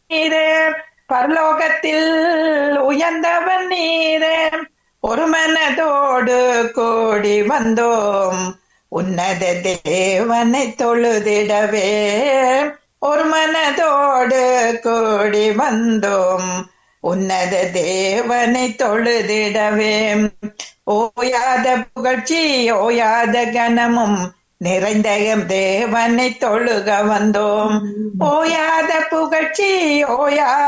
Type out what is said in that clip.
நீரே பரலோகத்தில் உயர்ந்தவன் நீரே ஒரு மனதோடு கூடி வந்தோம் உன்னத தேவனை தொழுதிடவே ஒரு மனதோடு கூடி வந்தோம் உன்னத தேவனை தொழுதிடவே ஓயாத புகழ்ச்சி ஓயாத கனமும் நிறைந்த எம் தேவனை தொழுக வந்தோம் ஓயாத புகழ்ச்சி ஓயா